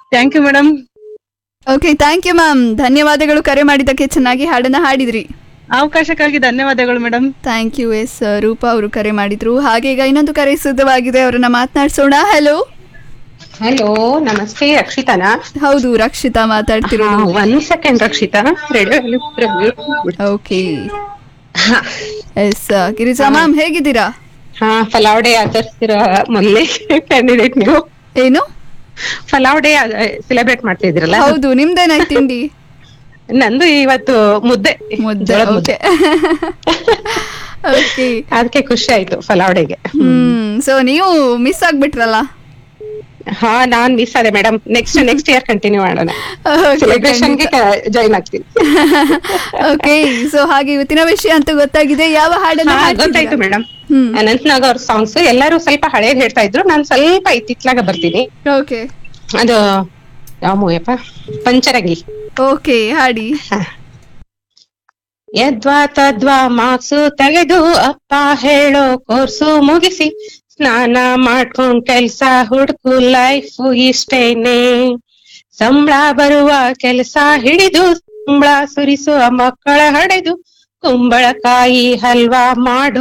Thank you madam okay thank you ma'am ಧನ್ಯವಾದಗಳು ಕರೆ ಮಾಡಿದ್ದಕ್ಕೆ ಚೆನ್ನಾಗಿ ಹಾಡನ್ನ ಹಾಡಿದ್ರಿ ಅವಕಾಶಕ್ಕಾಗಿ ಧನ್ಯವಾದಗಳು madam thank you S Roopa ಅವರು ಕರೆ ಮಾಡಿದ್ರು ಹಾಗೆ ಈಗ ಇನ್ನೊಂದು ಕರೆ ಸಿದ್ಧವಾಗಿದೆ ಅವರನ್ನ ಮಾತನಾಡ್ಸೋಣ ಹಲೋ ಹಲೋ ನಮಸ್ತೆ ರಕ್ಷಿತಾನಾ ಹೌದು ರಕ್ಷಿತಾ ಮಾತಾಡ್ತಿರೋದು one second Rakshitha radio okay S Girija ma'am ಹೇಗಿದ್ದೀರಾ ಹಾ ಫಲಾವ್ ಡೇ ಆಚರಿಸ್ತಿರೋ ಮೊದಲೇ ಕ್ಯಾಂಡಿಡೇಟ್ ನೀವು ಏನು ಫಲಾವ್ ಡೇ ಸೆಲೆಬ್ರೇಟ್ ಮಾಡ್ತಾ ಇದ್ರಲ್ಲ ಹೌದು ನಿಮ್ದೇನಾಯ್ತು ತಿಂಡಿ ನಂದು ಇವತ್ತು ಮುದ್ದೆ ಮುದ್ದೆ ಜೋಳದ್ ಓಕೆ ಓಕೆ ಅದಕ್ಕೆ ಖುಷಿ ಆಯ್ತು ಫಲಾವ್ ಡೇಗೆ ಹ್ಮ್ ಸೊ ನೀವು ಮಿಸ್ ಆಗ್ಬಿಟ್ರಲ್ಲ ಹಾ ನಾನ್ ಮಿಸ್ ಆದೆ madam next next year continue ಮಾಡೋಣ ಸೆಲೆಬ್ರೇಷನ್ ಗೆ ಜಾಯಿನ್ ಆಗ್ತೀನಿ ಓಕೆ ಸೊ ಹಾಗೆ ಇವತ್ತಿನ ವಿಷಯ ಅಂತೂ ಗೊತ್ತಾಗಿದೆ ಯಾವ ಹಾಡನ್ನ ಹಾ, ಹಾಡ್ತಿದ್ದೀರಾ? ಗೊತ್ತಾಯ್ತು ಮೇಡಮ್ ಹ್ಮ್ ಅನಂತ್ನಾಗ್ ಅವ್ರ ಸಾಂಗ್ಸ್ ಎಲ್ಲರೂ ಸ್ವಲ್ಪ ಹಳೇದ್ ಹೇಳ್ತಾ ಇದ್ರು ನಾನ್ ಸ್ವಲ್ಪ ಇತ್ತಿತ್ಲಾಗ ಬರ್ತೀನಿ ಓಕೆ ಅದು ಯಾವ ಮೂವಿಯಪ್ಪ ಪಂಚರಂಗಿ ಓಕೆ ಹಾಡಿ ಯದ್ವಾ ತದ್ವಾ ಮಾರ್ಕ್ಸು ತೆಗೆದು ಅಪ್ಪ ಹೇಳೋ ಕೋರ್ಸು ಮುಗಿಸಿ ಸ್ನಾನ ಮಾಡ್ಕೊಂಡ್ ಕೆಲ್ಸ ಹುಡುಕು ಲೈಫ್ ಇಷ್ಟೇನೆ ಸಂಬಳ ಬರುವ ಕೆಲಸ ಹಿಡಿದು ಸಂಬಳ ಸುರಿಸುವ ಮಕ್ಕಳ ಹಡೆದು ಕುಂಬಳಕಾಯಿ ಹಲ್ವಾ ಮಾಡು